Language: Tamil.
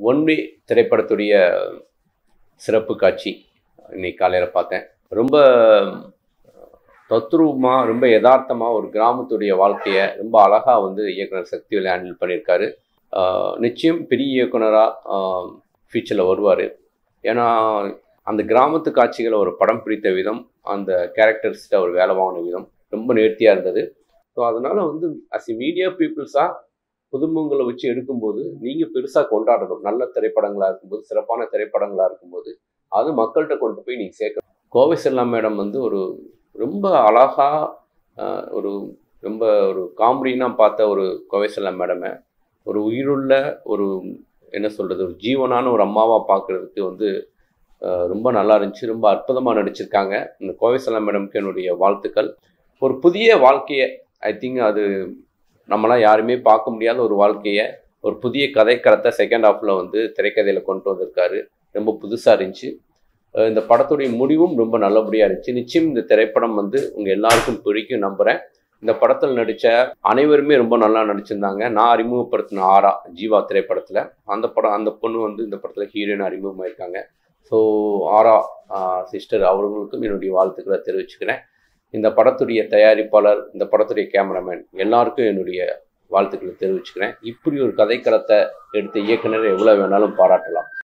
ஒன்வே திரைப்படத்துடைய சிறப்பு காட்சி இன்னைக்கு காலையில் பார்த்தேன் ரொம்ப தத்ரூபமாக ரொம்ப யதார்த்தமாக ஒரு கிராமத்துடைய வாழ்க்கையை ரொம்ப அழகாக வந்து இயக்குனர் சக்திவேல் ஹேண்டில் பண்ணியிருக்காரு ஆஹ் நிச்சயம் பெரிய இயக்குனராக ஃபியூச்சரில் வருவார் ஏன்னா அந்த கிராமத்து காட்சிகளை ஒரு படம் பிடித்த விதம் அந்த கேரக்டர்ஸ்கிட்ட அவர் வேலை வாங்கின விதம் ரொம்ப நேர்த்தியாக இருந்தது ஸோ அதனால் வந்து அஸ் மீடியா பீப்புள்ஸாக புதுமுகங்களை வச்சு எடுக்கும்போது நீங்கள் பெருசாக கொண்டாடணும் நல்ல திரைப்படங்களாக இருக்கும்போது சிறப்பான திரைப்படங்களாக இருக்கும்போது அது மக்கள்கிட்ட கொண்டு போய் நீங்கள் சேர்க்கணும் கோவை செல்லாம் மேடம் வந்து ஒரு ரொம்ப அழகா ஆஹ், ஒரு ரொம்ப ஒரு காமெடினா பார்த்த ஒரு கோவை செல்லாம் மேடமை ஒரு உயிருள்ள ஒரு என்ன சொல்கிறது ஒரு ஜீவனான ஒரு அம்மாவாக பார்க்குறதுக்கு வந்து ஆஹ், ரொம்ப நல்லா இருந்துச்சு ரொம்ப அற்புதமாக நடிச்சிருக்காங்க இந்த கோவை செல்லாம் மேடம்க்கு என்னுடைய வாழ்த்துக்கள் ஒரு புதிய வாழ்க்கையை ஐ திங்க் அது நம்மளாம் யாருமே பார்க்க முடியாத ஒரு வாழ்க்கையை ஒரு புதிய கதைக்களத்தை செகண்ட் ஹாஃபில் வந்து திரைக்கதையில் கொண்டு வந்திருக்காரு ரொம்ப புதுசாக இருந்துச்சு அஹ் இந்த படத்துடைய முடிவும் ரொம்ப நல்லபடியாக இருந்துச்சு நிச்சயம் இந்த திரைப்படம் வந்து உங்கள் எல்லாருக்கும் பிடிக்கும் நம்புகிறேன் இந்த படத்தில் நடித்த அனைவருமே ரொம்ப நல்லா நடிச்சிருந்தாங்க நான் அறிமுகப்படுத்தின ஆரா ஜீவா திரைப்படத்தில் அந்த படம் அந்த பொண்ணு வந்து இந்த படத்தில் ஹீரோயின் அறிமுகமாயிருக்காங்க ஸோ ஆரா சிஸ்டர் அவர்களுக்கும் என்னுடைய வாழ்த்துக்களை தெரிவிச்சுக்கிறேன் இந்த படத்துடைய தயாரிப்பாளர் இந்த படத்துடைய கேமராமேன் எல்லாருக்கும் என்னுடைய வாழ்த்துக்களை தெரிவிச்சுக்கிறேன் இப்படி ஒரு கதைக்களத்தை எடுத்த இயக்குனர் எவ்வளோ வேணாலும் பாராட்டலாம்